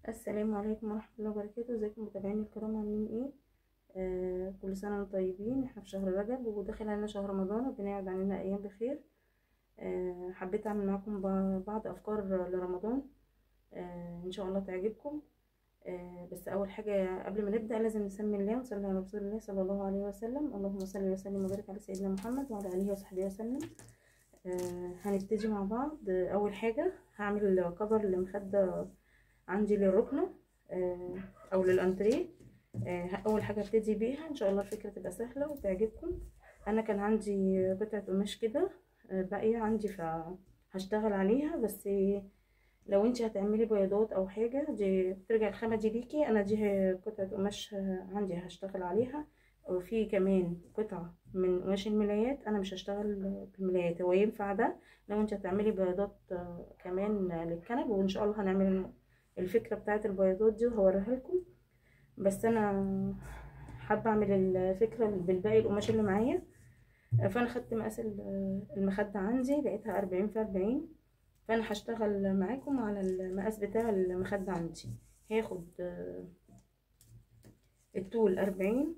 السلام عليكم ورحمة الله وبركاته ازيكم متابعين الكرام عاملين ايه آه كل سنة وانتم طيبين احنا في شهر رجب وداخل علينا شهر رمضان ربنا يعود علينا ايام بخير آه حبيت اعمل معاكم ب- بعض افكار لرمضان آه ان شاء الله تعجبكم آه بس اول حاجة قبل ما نبدأ لازم نسمي الله ونصلي على رسول الله صلى الله عليه وسلم اللهم صل وسلم وبارك على سيدنا محمد وعلى اله وصحبه وسلم آه هنبتدي مع بعض آه، اول حاجة هعمل كفر لمخدة عندي للركنة آه، او للانتريه آه، اول حاجه ابتدي بيها ان شاء الله الفكره تبقى سهله وتعجبكم انا كان عندي قطعه قماش كده آه، باقيه عندي فهشتغل عليها بس لو انت هتعملي بياضات او حاجه دي ترجع الخامه دي ليكي انا دي قطعه قماش آه، عندي هشتغل عليها وفي كمان قطعه من قماش الملايات انا مش هشتغل بالملايات هو ينفع ده لو انت هتعملي بياضات آه، كمان للكنب وان شاء الله هنعمل الفكرة بتاعت البياضات دي وهوريها لكم بس انا حابة اعمل الفكرة بالباقي القماش اللي معايا فانا خدت مقاس ال- المخدة عندي لقيتها اربعين في اربعين فانا هشتغل معاكم على المقاس بتاع المخدة عندي هاخد آه، الطول اربعين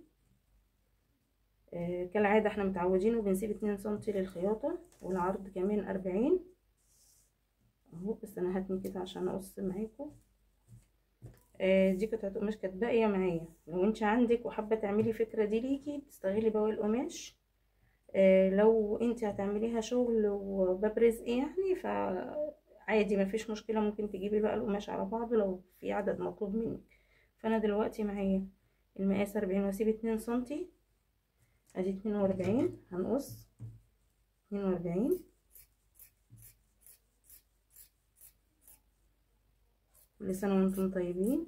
آه، كالعادة احنا متعودين وبنسيب اتنين سنتي للخياطة والعرض كمان اربعين اهو بس انا هاتني كده عشان اقص معاكم آه، دي قطعة قماش كانت باقية معايا لو انت عندك وحابة تعملي فكرة دي ليكي تستغلي بواقي القماش آه، لو انت هتعمليها شغل وباب رزق يعني فعادي مفيش مشكلة ممكن تجيبي بقى القماش على بعضه لو في عدد مطلوب منك فانا دلوقتي معايا المقاس اربعين واسيب اتنين سنتي ادي اتنين واربعين هنقص اتنين واربعين كل سنة وانتم طيبين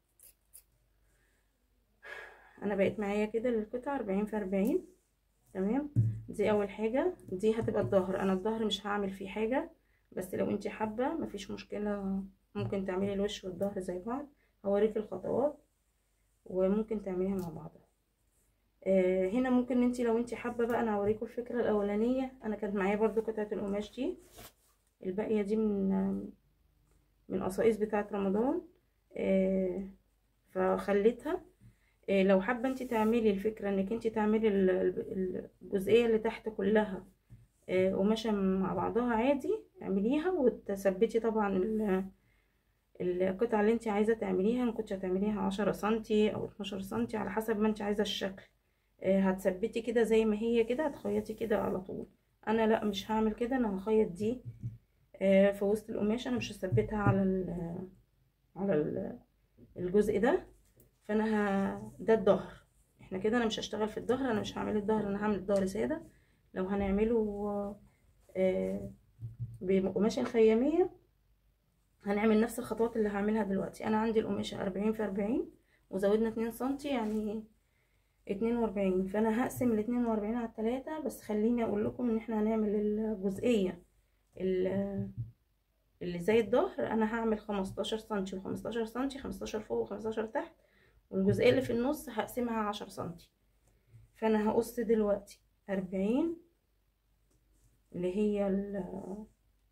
انا بقيت معايا كده للقطعة اربعين في اربعين تمام دي اول حاجة دي هتبقى الظهر انا الظهر مش هعمل فيه حاجة بس لو انتي حابة مفيش مشكلة ممكن تعملي الوش والظهر زي بعض هوريك الخطوات وممكن تعمليها مع بعضها آه هنا ممكن انتي لو انتي حابة بقى انا هوريكم الفكرة الاولانية انا كانت معايا برضو قطعة القماش دي الباقية دي من من قصائص بتاعة رمضان آه فخليتها آه لو حابة انت تعملي الفكرة انك انت تعملي ال- ال- الجزئية اللي تحت كلها آه قماشة مع بعضها عادي اعمليها وتثبتي طبعا ال- القطعة اللي انت عايزة تعمليها ممكن هتعمليها عشرة سنتي او اتناشر سنتي على حسب ما انت عايزة الشكل آه هتثبتي كده زي ما هي كده هتخيطي كده على طول انا لا مش هعمل كده انا هخيط دي آه، في وسط القماش انا مش هثبتها على ال على ال الجزء ده فانا ه... ده الظهر احنا كده انا مش هشتغل في الظهر انا مش هعمل الظهر انا هعمل الظهر ساده لو هنعمله آه، بقماش الخياميه هنعمل نفس الخطوات اللي هعملها دلوقتي انا عندي القماشه اربعين في اربعين وزودنا اتنين سنتي يعني اتنين واربعين فانا هقسم الاتنين واربعين على التلاتة بس خليني اقول لكم ان احنا هنعمل الجزئيه ال- اللي زي الظهر انا هعمل خمستاشر سنتي وخمستاشر سنتي خمستاشر فوق وخمستاشر تحت والجزئية اللي في النص هقسمها عشر سنتي فانا هقص دلوقتي اربعين اللي هي ال-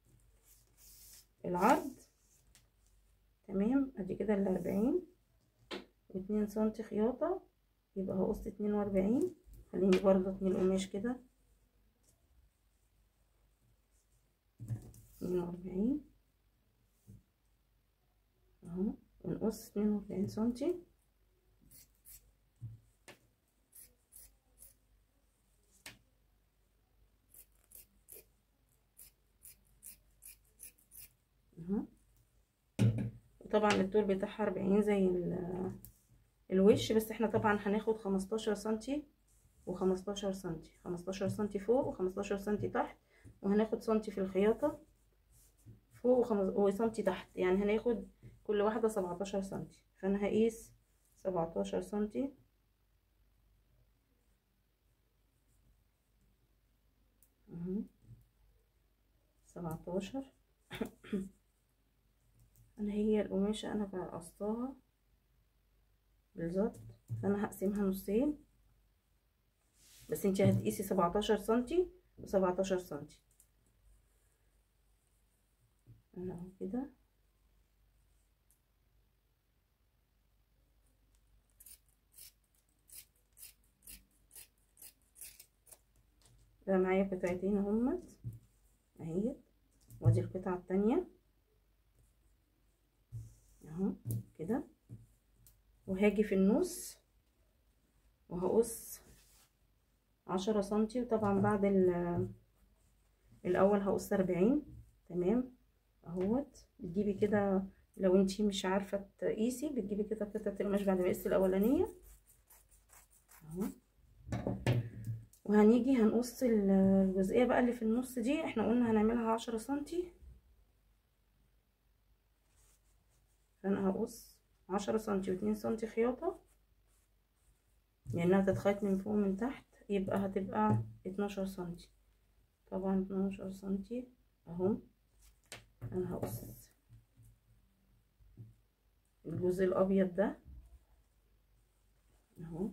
العرض تمام ادي كده الاربعين واتنين سنتي خياطة يبقى هقص اتنين واربعين خليني برضه اتني القماش كده اتنين واربعين اهو ونقص اتنين واربعين سنتي اهو وطبعا الطول بتاعها اربعين زي ال- الوش بس احنا طبعا هناخد خمستاشر سنتي وخمستاشر سنتي خمستاشر سنتي فوق وخمستاشر سنتي تحت وهناخد سنتي في الخياطة فوق وخمس... وسنتي تحت يعني هناخد كل واحدة سبعتاشر سنتي فانا هقيس سبعتاشر سنتي اهو سبعتاشر انا هي القماشة انا قصاها بالظبط فانا هقسمها نصين بس انتي هتقيسي سبعتاشر سنتي وسبعتاشر سنتي انا اهو كده بقى معايا قطعتين اهمت اهي وادي القطعة التانية اهو كده وهاجي في النص وهقص عشرة سنتي وطبعا بعد الاول هقص اربعين تمام اهوت بتجيبي كده لو انتي مش عارفه تقيسي بتجيبي كده قطعه القماش بعد ما قست الاولانيه اهو وهنيجي هنقص الجزئيه بقى اللي في النص دي احنا قلنا هنعملها عشرة سنتي فانا هقص عشرة سنتي واتنين سنتي خياطه لانها تتخيط من فوق ومن تحت يبقى هتبقى اتناشر سنتي طبعا اتناشر سنتي اهو انا هقص الجزء الابيض ده اهو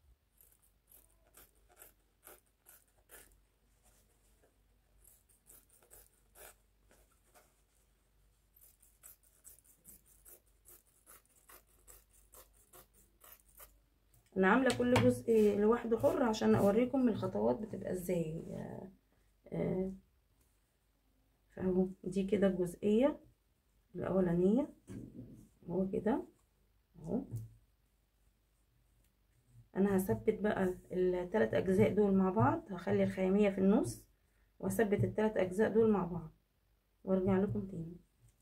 انا عامله كل جزء لوحده حر عشان اوريكم الخطوات بتبقى ازاي آه فاهو دي كده الجزئيه الاولانيه اهو كده اهو انا هثبت بقى الثلاث اجزاء دول مع بعض هخلي الخياميه في النص واثبت الثلاث اجزاء دول مع بعض وارجع لكم تاني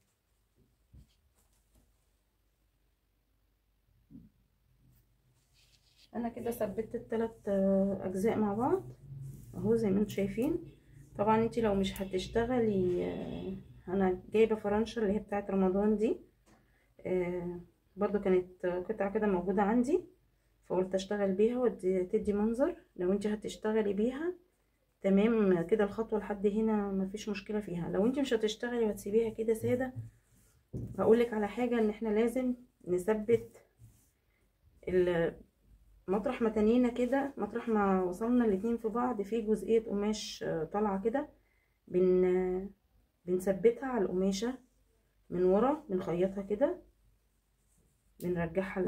انا كده ثبت الثلاث اجزاء مع بعض اهو زي ما انتم شايفين طبعا انت لو مش هتشتغلي انا جايبه فرنشه اللي هي بتاعه رمضان دي برضو كانت قطعه كده موجوده عندي فقلت اشتغل بيها وتدي منظر لو انت هتشتغلي بيها تمام كده الخطوه لحد هنا مفيش مشكله فيها لو انت مش هتشتغلي وهتسيبيها كده ساده هقولك على حاجه ان احنا لازم نثبت مطرح ما تنينا كده مطرح ما وصلنا الاتنين في بعض في جزئيه قماش طالعه كده بن بنثبتها على القماشه من ورا بنخيطها كده بنرجعها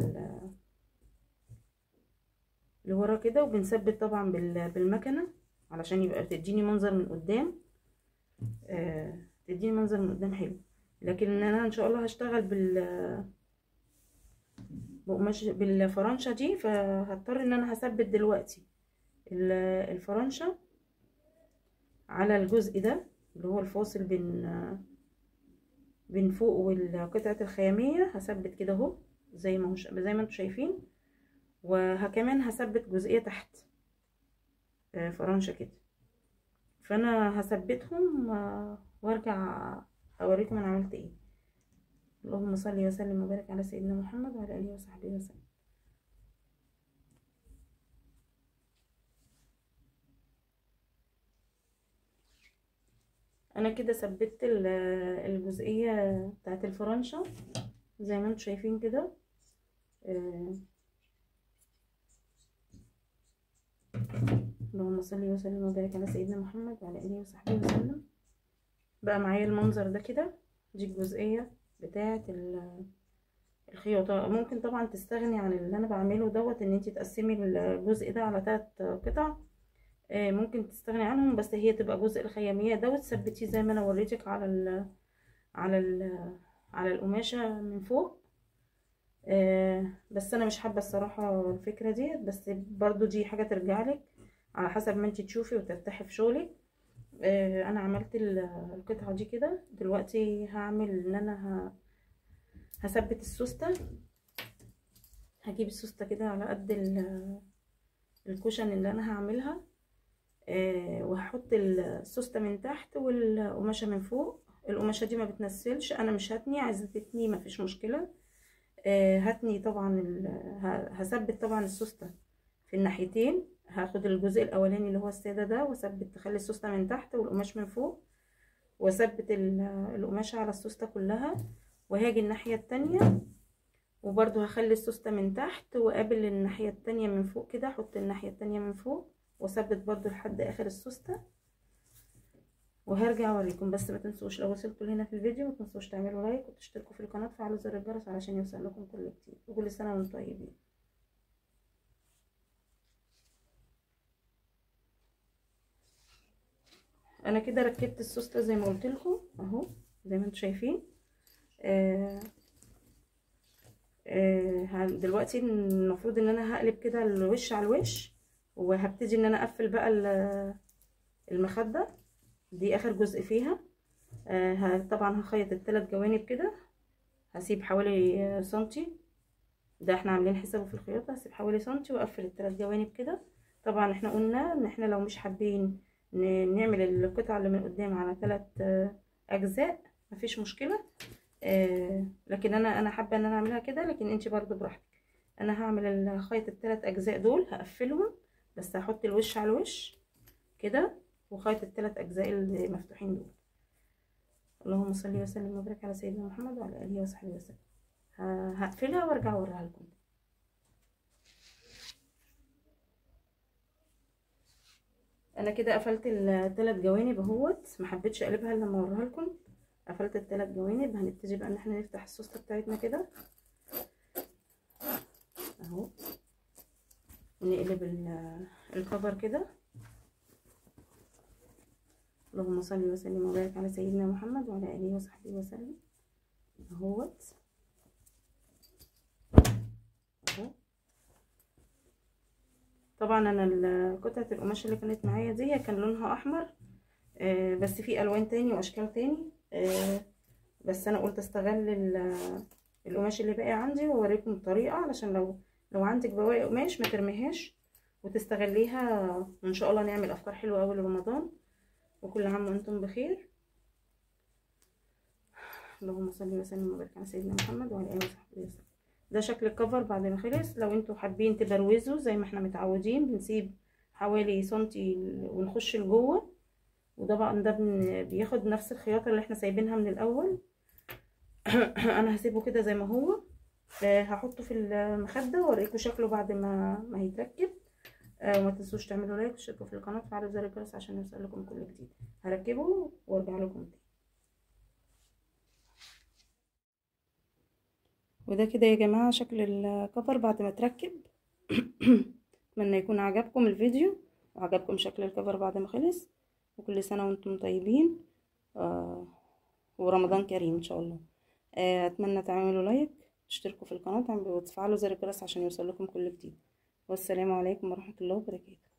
لورا كده وبنثبت طبعا بالمكنه علشان يبقى تديني منظر من قدام آه تديني منظر من قدام حلو لكن انا ان شاء الله هشتغل بال بقماش بالفرنشه دي فهضطر ان انا هثبت دلوقتي الفرنشه على الجزء ده اللي هو الفاصل بين بين فوق والقطعه الخياميه هثبت كده اهو زي ما مش زي ما انتم شايفين وكمان هثبت جزئيه تحت فرنشه كده فانا هثبتهم وارجع اوريكم انا عملت ايه اللهم صل وسلم وبارك على سيدنا محمد وعلى اله وصحبه وسلم انا كده ثبت الجزئيه بتاعت الفرنشه زي ما انتم شايفين كده اللهم صل وسلم وبارك على سيدنا محمد وعلى اله وصحبه وسلم بقى معايا المنظر ده كده دي الجزئيه بتاعه الخياطه ممكن طبعا تستغني عن اللي انا بعمله دوت ان انت تقسمي الجزء ده على ثلاث قطع ممكن تستغني عنهم بس هي تبقى جزء الخياميه ده وتثبتيه زي ما انا وريتك على ال على ال على القماشه من فوق بس انا مش حابه الصراحه الفكره دي بس برضو دي حاجه ترجع لك على حسب ما انت تشوفي وترتاحي في شغلك انا عملت القطعه دي كده دلوقتي هعمل ان انا هثبت السوسته هجيب السوسته كده على قد الكوشن اللي انا هعملها وهحط السوسته من تحت والقماشه من فوق القماشه دي ما بتنسلش انا مش هتني عايزه تتني ما فيش مشكله هتني طبعا هثبت طبعا السوسته في الناحيتين هاخد الجزء الاولاني اللي هو الساده ده واثبت اخلي السوسته من تحت والقماش من فوق واثبت القماشه على السوسته كلها وهاجي الناحيه التانية وبرده هخلي السوسته من تحت وقابل الناحيه التانية من فوق كده احط الناحيه التانية من فوق واثبت برده لحد اخر السوسته وهرجع اوريكم بس ما تنسوش لو وصلتوا لهنا في الفيديو ما تنسوش تعملوا لايك وتشتركوا في القناه وتفعلوا زر الجرس علشان يوصل لكم كل جديد وكل سنه وانتم طيبين انا كده ركبت السوسته زي ما قلت لكم اهو زي ما انتم شايفين آه آه دلوقتي المفروض ان انا هقلب كده الوش على الوش وهبتدي ان انا اقفل بقى المخده دي اخر جزء فيها آه طبعا هخيط الثلاث جوانب كده هسيب حوالي سنتي ده احنا عاملين حسابه في الخياطه هسيب حوالي سنتي واقفل الثلاث جوانب كده طبعا احنا قلنا ان احنا لو مش حابين نعمل القطعه اللي من قدام على ثلاث اجزاء مفيش مشكله آه لكن انا انا حابه ان انا اعملها كده لكن انت برضو براحتك انا هعمل الخيط الثلاث اجزاء دول هقفلهم بس هحط الوش على الوش كده وخيط الثلاث اجزاء اللي مفتوحين دول اللهم صل وسلم وبارك على سيدنا محمد وعلى اله وصحبه وسلم هقفلها وارجع اوريها لكم انا كده قفلت الثلاث جوانب اهوت ما حبيتش اقلبها الا لما اوريها لكم قفلت الثلاث جوانب هنبتدي بقى ان احنا نفتح السوسته بتاعتنا كده اهو ونقلب الكفر كده اللهم صل وسلم وبارك على سيدنا محمد وعلى اله وصحبه وسلم اهوت اهو طبعا انا قطعه القماش اللي كانت معايا دي كان لونها احمر آه بس في الوان تاني واشكال تاني آه بس انا قلت استغل القماش اللي باقي عندي واوريكم الطريقه علشان لو لو عندك بواقي قماش ما ترميهاش وتستغليها وان شاء الله نعمل افكار حلوه قوي لرمضان وكل عام وانتم بخير اللهم صل وسلم وبارك على سيدنا محمد وعلى اله وصحبه وسلم ده شكل الكفر بعد ما خلص لو انتوا حابين تبروزوا زي ما احنا متعودين بنسيب حوالي سنتي ونخش لجوه وطبعا ده بياخد نفس الخياطه اللي احنا سايبينها من الاول انا هسيبه كده زي ما هو هحطه في المخده واوريكم شكله بعد ما ما هيتركب وما تنسوش تعملوا لايك وتشتركوا في القناه وتفعلوا زر الجرس عشان يوصل لكم كل جديد هركبه وارجع لكم تاني وده كده يا جماعه شكل الكفر بعد ما تركب اتمنى يكون عجبكم الفيديو وعجبكم شكل الكفر بعد ما خلص وكل سنه وانتم طيبين آه ورمضان كريم ان شاء الله آه اتمنى تعملوا لايك تشتركوا في القناه وتفعلوا زر الجرس عشان يوصل لكم كل جديد والسلام عليكم ورحمه الله وبركاته